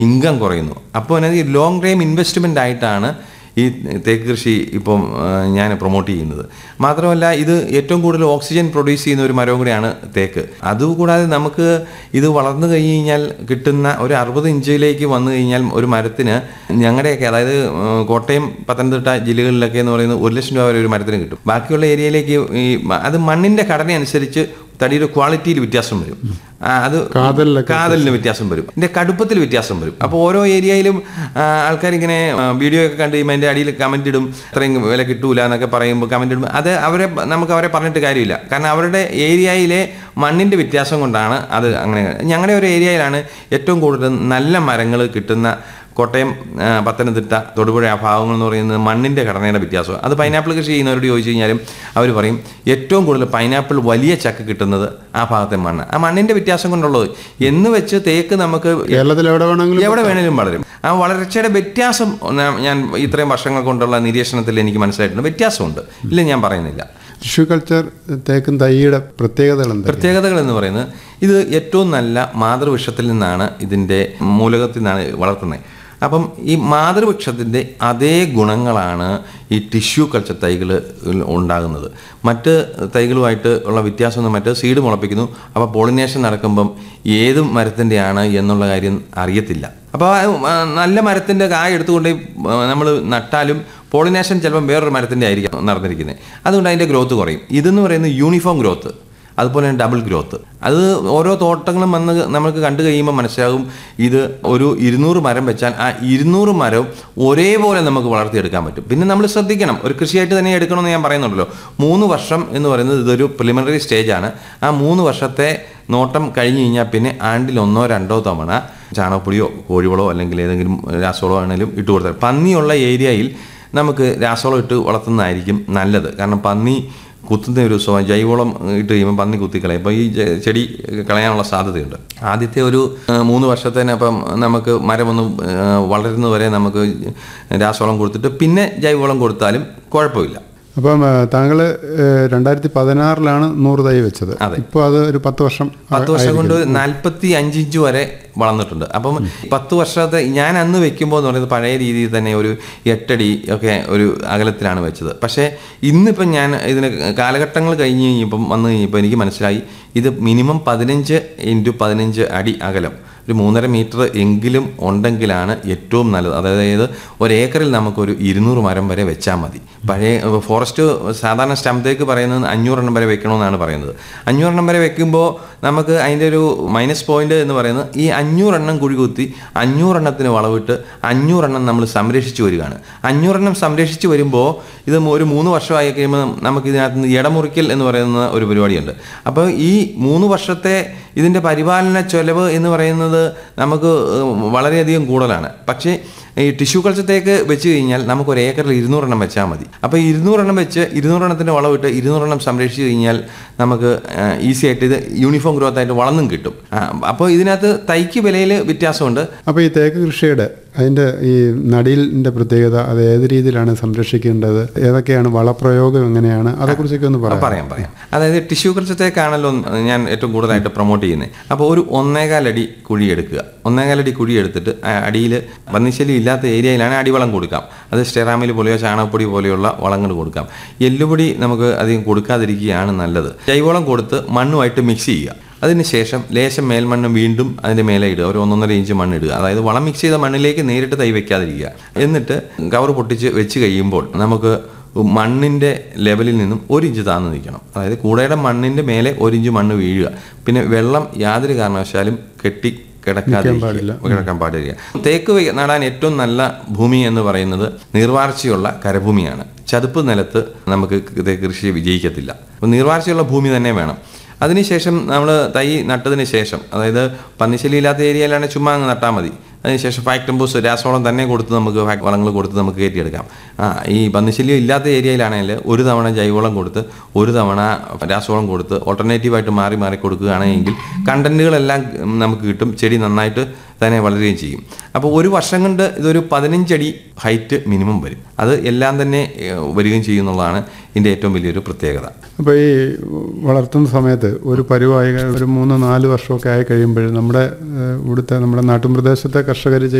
Income കുറയുന്നു അപ്പോൾ അതിനകത്ത് ഈ ലോങ് ടൈം ഇൻവെസ്റ്റ്മെൻ്റ് ആയിട്ടാണ് ഈ തേക്ക് കൃഷി ഇപ്പം ആ, ഞാൻ പ്രൊമോട്ട് ചെയ്യുന്നത് മാത്രമല്ല ഇത് ഏറ്റവും കൂടുതൽ ഓക്സിജൻ പ്രൊഡ്യൂസ് ചെയ്യുന്ന ഒരു മരവും കൂടിയാണ് തേക്ക് അതുകൂടാതെ നമുക്ക് ഇത് വളർന്നു കഴിഞ്ഞ് കഴിഞ്ഞാൽ കിട്ടുന്ന ഒരു അറുപത് ഇഞ്ചിലേക്ക് വന്നു കഴിഞ്ഞാൽ ഒരു മരത്തിന് ഞങ്ങളുടെയൊക്കെ അതായത് ആ, കോട്ടയം പത്തനംതിട്ട ജില്ലകളിലൊക്കെ എന്ന് പറയുന്നത് ഒരു ലക്ഷം രൂപ വരെ ഒരു മരത്തിന് കിട്ടും ബാക്കിയുള്ള ഏരിയയിലേക്ക് ഈ മ- അത് മണ്ണിൻ്റെ ഘടന അനുസരിച്ച് തടിയുടെ ക്വാളിറ്റിയിൽ വ്യത്യാസം വരും ആ, അത് കാതലിലൊക്കെ കാതലിന് വ്യത്യാസം വരും ഇതിന്റെ കടുപ്പത്തിൽ വ്യത്യാസം വരും അപ്പോൾ ഓരോ ഏരിയയിലും ആൾക്കാർ ഇങ്ങനെ വീഡിയോ ഒക്കെ കണ്ട് കഴിയുമ്പോൾ അതിന്റെ അടിയിൽ കമന്റ് ഇടും ഇത്രയും വില കിട്ടൂല എന്നൊക്കെ പറയുമ്പോൾ കമന്റ് ഇടും അത് അവരെ നമുക്ക് അവരെ പറഞ്ഞിട്ട് കാര്യമില്ല കാരണം അവരുടെ ഏരിയയിലെ മണ്ണിന്റെ വ്യത്യാസം കൊണ്ടാണ് അത് അങ്ങനെ ഞങ്ങളുടെ ഒരു ഏരിയയിലാണ് ഏറ്റവും കൂടുതൽ നല്ല മരങ്ങൾ കിട്ടുന്ന കോട്ടയം ആ, പത്തനംതിട്ട തൊടുപുഴ ആ ഭാഗങ്ങൾ എന്ന് പറയുന്നത് മണ്ണിന്റെ ഘടനയുടെ വ്യത്യാസം അത് പൈനാപ്പിൾ കൃഷി ചെയ്യുന്നവരോട് ചോദിച്ചു കഴിഞ്ഞാലും അവർ പറയും ഏറ്റവും കൂടുതൽ പൈനാപ്പിൾ വലിയ ചക്ക കിട്ടുന്നത് ആ ഭാഗത്തെ മണ്ണ് ആ മണ്ണിന്റെ വ്യത്യാസം കൊണ്ടുള്ളത് എന്ന് വെച്ച് തേക്ക് നമുക്ക് കേരളത്തിൽ എവിടെ വേണമെങ്കിലും എവിടെ വേണേലും വളരും ആ വളർച്ചയുടെ വ്യത്യാസം ഞാൻ- ഞാൻ ഇത്രയും വർഷങ്ങൾ കൊണ്ടുള്ള നിരീക്ഷണത്തിൽ എനിക്ക് മനസ്സിലായിട്ടുണ്ട് വ്യത്യാസമുണ്ട് ഇല്ല ഞാൻ പറയുന്നില്ല ടിഷ്യൂ കൾച്ചർ തേക്കും തൈയുടെ പ്രത്യേകതകൾ എന്താ പ്രത്യേകതകൾ എന്ന് പറയുന്നത് ഇത് ഏറ്റവും നല്ല മാതൃവൃക്ഷത്തിൽ നിന്നാണ് ഇതിൻ്റെ മൂലകത്തിൽ നിന്നാണ് വളർത്തുന്നത് അപ്പം ഈ മാതൃവൃക്ഷത്തിൻ്റെ അതേ ഗുണങ്ങളാണ് ഈ ടിഷ്യൂ കൾച്ചർ തൈകൾ ഉണ്ടാകുന്നത് മറ്റ് തൈകളുമായിട്ട് ഉള്ള വ്യത്യാസം എന്ന് മറ്റ് സീഡ് മുളപ്പിക്കുന്നു അപ്പോൾ പോളിനേഷൻ നടക്കുമ്പം ഏത് മരത്തിൻ്റെയാണ് എന്നുള്ള കാര്യം അറിയത്തില്ല അപ്പോൾ ആ നല്ല മരത്തിൻ്റെ കായ എടുത്തുകൊണ്ട് നമ്മൾ നട്ടാലും പോളിനേഷൻ ചിലപ്പം വേറൊരു മരത്തിൻ്റെ ആയിരിക്കും നടന്നിരിക്കുന്നത് അതുകൊണ്ട് അതിൻ്റെ ഗ്രോത്ത് കുറയും ഇതെന്ന് പറയുന്നത് യൂണിഫോം ഗ്രോത്ത് അതുപോലെ തന്നെ ഡബിൾ ഗ്രോത്ത് അത് ഓരോ തോട്ടങ്ങളും വന്ന് നമുക്ക് കണ്ടു കഴിയുമ്പോൾ മനസ്സിലാകും ഇത് ഒരു ഇരുന്നൂറ് മരം വെച്ചാൽ ആ ഇരുന്നൂറ് മരം ഒരേപോലെ നമുക്ക് വളർത്തിയെടുക്കാൻ പറ്റും പിന്നെ നമ്മൾ ശ്രദ്ധിക്കണം ഒരു കൃഷിയായിട്ട് തന്നെ എടുക്കണമെന്ന് ഞാൻ പറയുന്നുണ്ടല്ലോ മൂന്ന് വർഷം എന്ന് പറയുന്നത് ഇതൊരു പ്രിലിമിനറി സ്റ്റേജാണ് ആ മൂന്ന് വർഷത്തെ നോട്ടം കഴിഞ്ഞ് കഴിഞ്ഞാൽ പിന്നെ ആണ്ടിൽ ഒന്നോ രണ്ടോ തവണ ചാണകപ്പൊടിയോ കോഴിവളോ അല്ലെങ്കിൽ ഏതെങ്കിലും രാസവളോ ആണെങ്കിലും ഇട്ട് കൊടുത്താൽ പന്നിയുള്ള ഏരിയയിൽ നമുക്ക് രാസവളം ഇട്ട് വളർത്തുന്നതായിരിക്കും നല്ലത് കാരണം പന്നി കുത്തുന്ന ഒരു സ്വഭാവം ജൈവവളം ഇട്ട് കഴിയുമ്പോൾ പന്നി കുത്തിക്കളയും അപ്പോൾ ഈ ജെ- ചെടി കളയാനുള്ള സാധ്യതയുണ്ട് ആദ്യത്തെ ഒരു ആ, മൂന്ന് വർഷത്തേന് അപ്പം നമുക്ക് മരമൊന്ന് ആ, വളരുന്നതുവരെ നമുക്ക് രാസവളം കൊടുത്തിട്ട് പിന്നെ ജൈവവളം കൊടുത്താലും കുഴപ്പമില്ല അപ്പം താങ്കൾ രണ്ടായിരത്തി പതിനാറിലാണ് നൂറ് തൈ വെച്ചത് അതെ. ഇപ്പോൾ അത് ഒരു പത്ത് വർഷം പത്ത് വർഷം കൊണ്ട് നാൽപ്പത്തി അഞ്ച് ഇഞ്ച് വരെ വളർന്നിട്ടുണ്ട് അപ്പം പത്ത് വർഷത്തെ ഞാൻ അന്ന് വെക്കുമ്പോൾ എന്ന് പറയുന്നത് പഴയ രീതിയിൽ തന്നെ ഒരു എട്ടടി ഒക്കെ ഒരു അകലത്തിലാണ് വെച്ചത് പക്ഷേ ഇന്നിപ്പം ഞാൻ ഇതിന് കാലഘട്ടങ്ങൾ കഴിഞ്ഞ് കഴിഞ്ഞപ്പം വന്നു കഴിഞ്ഞപ്പോൾ എനിക്ക് മനസ്സിലായി ഇത് മിനിമം പതിനഞ്ച് ഇൻറ്റു പതിനഞ്ച് അടി അകലം ഒരു മൂന്നര മീറ്റർ എങ്കിലും ഉണ്ടെങ്കിലാണ് ഏറ്റവും നല്ലത് അതായത് ഒരു ഏക്കറിൽ നമുക്കൊരു ഇരുന്നൂറ് മരം വരെ വെച്ചാൽ മതി പഴയ ഫോറസ്റ്റ് സാധാരണ സ്റ്റംപത്തേക്ക് പറയുന്നത് അഞ്ഞൂറെണ്ണം വരെ വെക്കണമെന്നാണ് പറയുന്നത് അഞ്ഞൂറെണ്ണം വരെ വെക്കുമ്പോൾ നമുക്ക് അതിൻ്റെ ഒരു മൈനസ് പോയിന്റ് എന്ന് പറയുന്നത് ഈ അഞ്ഞൂറെണ്ണം കുഴി കുത്തി അഞ്ഞൂറെണ്ണത്തിന് വളവിട്ട് അഞ്ഞൂറെണ്ണം നമ്മൾ സംരക്ഷിച്ചു വരികയാണ് അഞ്ഞൂറെണ്ണം സംരക്ഷിച്ചു വരുമ്പോൾ ഇത് ഒരു മൂന്ന് വർഷമായി കഴിയുമ്പോൾ നമുക്ക് ഇതിനകത്ത് നിന്ന് ഇടമുറിക്കൽ എന്ന് പറയുന്ന ഒരു പരിപാടിയുണ്ട് അപ്പോൾ ഈ മൂന്ന് വർഷത്തെ ഇതിൻ്റെ പരിപാലന ചെലവ് എന്ന് പറയുന്നത് നമുക്ക് വളരെയധികം കൂടുതലാണ് പക്ഷേ ഈ ടിഷ്യൂ കൾച്ചത്തേക്ക് വെച്ച് കഴിഞ്ഞാൽ നമുക്ക് ഒരു ഏക്കറിൽ ഇരുന്നൂറെണ്ണം വെച്ചാൽ മതി അപ്പോൾ ഇരുന്നൂറെണ്ണം വെച്ച് ഇരുന്നൂറെണ്ണത്തിൻ്റെ വളവിട്ട് ഇരുന്നൂറെണ്ണം സംരക്ഷിച്ച് കഴിഞ്ഞാൽ നമുക്ക് ഈസി ആയിട്ട് ഇത് യൂണിഫോം ഗ്രോത്ത് ആയിട്ട് വളർന്നും കിട്ടും അപ്പോൾ ഇതിനകത്ത് തൈക്ക് വിലയിൽ വ്യത്യാസമുണ്ട് അപ്പോൾ ഈ തേക്ക് കൃഷിയുടെ അതിൻ്റെ ഈ നടീലിൻ്റെ പ്രത്യേകത അത് ഏത് രീതിയിലാണ് സംരക്ഷിക്കേണ്ടത് ഏതൊക്കെയാണ് വളപ്രയോഗം എങ്ങനെയാണ് അതേക്കുറിച്ചൊക്കെ ഒന്ന് പറയാം പറയാം പറയാം അതായത് ടിഷ്യൂ കൾച്ചത്തേക്കാണല്ലോ ഞാൻ ഏറ്റവും കൂടുതലായിട്ട് പ്രൊമോട്ട് ചെയ്യുന്നത് അപ്പോൾ ഒരു ഒന്നേകാലടി കുഴി എടുക്കുക ഒന്നേകാലടി കുഴി എടുത്തിട്ട് അടിയിൽ പന്നിശല്യം ഇല്ലാത്ത ഏരിയയിലാണ് അടിവളം കൊടുക്കാം അത് സ്റ്റെറാമിൽ പോലെയോ ചാണകപ്പൊടി പോലെയുള്ള വളങ്ങൾ കൊടുക്കാം എല്ലുപൊടി നമുക്ക് അധികം കൊടുക്കാതിരിക്കുകയാണ് നല്ലത് ജൈവവളം കൊടുത്ത് മണ്ണുമായിട്ട് മിക്സ് ചെയ്യുക അതിനുശേഷം ലേശം മേൽമണ്ണ് വീണ്ടും അതിൻ്റെ മേലെ ഇടുക ഒരു ഒന്നൊന്നര ഇഞ്ച് മണ്ണ് ഇടുക അതായത് വളം മിക്സ് ചെയ്ത മണ്ണിലേക്ക് നേരിട്ട് തൈ വെക്കാതിരിക്കുക എന്നിട്ട് കവർ പൊട്ടിച്ച് വെച്ച് കഴിയുമ്പോൾ നമുക്ക് മണ്ണിൻ്റെ ലെവലിൽ നിന്നും ഒരു ഇഞ്ച് താന്ന് നിൽക്കണം അതായത് കൂടയുടെ മണ്ണിൻ്റെ മേലെ ഒരു ഇഞ്ച് മണ്ണ് വീഴുക പിന്നെ വെള്ളം യാതൊരു കാരണവശാലും കെട്ടി കിടക്കാതെ കിടക്കാൻ പാടില്ല തേക്ക് വെ- നടാൻ ഏറ്റവും നല്ല ഭൂമി എന്ന് പറയുന്നത് നീർവാർച്ചയുള്ള കരഭൂമിയാണ് ചതുപ്പ് നിലത്ത് നമുക്ക് തേക്ക് കൃഷി വിജയിക്കത്തില്ല അപ്പോൾ നീർവാർച്ചയുള്ള ഭൂമി തന്നെ വേണം അതിനുശേഷം നമ്മൾ തൈ നട്ടതിന് ശേഷം അതായത് പന്നിശല്യം ഇല്ലാത്ത ഏരിയയിലാണെങ്കിൽ ചുമ്മാ അങ്ങ് നട്ടാൽ മതി അതിനുശേഷം ഫാക്ടംബൂസ് രാസവളം തന്നെ കൊടുത്ത് നമുക്ക് ഫാക്ട് വളങ്ങൾ കൊടുത്ത് നമുക്ക് കയറ്റിയെടുക്കാം ആ ഈ പന്നിശല്യം ഇല്ലാത്ത ഏരിയയിലാണെങ്കിൽ ഒരു തവണ ജൈവവളം കൊടുത്ത് ഒരു തവണ രാസവളം കൊടുത്ത് ഓൾട്ടർനേറ്റീവായിട്ട് മാറി മാറി കൊടുക്കുകയാണെങ്കിൽ കണ്ടന്റുകളെല്ലാം നമുക്ക് കിട്ടും ചെടി നന്നായിട്ട് തന്നെ വളരുകയും ചെയ്യും അപ്പോൾ ഒരു വർഷം കൊണ്ട് ഇതൊരു പതിനഞ്ചടി ഹൈറ്റ് മിനിമം വരും അത് എല്ലാം തന്നെ ഏഹ്, വരികയും ചെയ്യുന്നുള്ളതാണ് ഇതിൻ്റെ ഏറ്റവും വലിയൊരു പ്രത്യേകത അപ്പോൾ ഈ വളർത്തുന്ന സമയത്ത് ഒരു പരുവായി ഒരു മൂന്ന് നാല് വർഷമൊക്കെ ആയി കഴിയുമ്പോൾ നമ്മുടെ ഏഹ്, ഇവിടുത്തെ നമ്മുടെ നാട്ടുപ്രദേശത്തെ കർഷകർ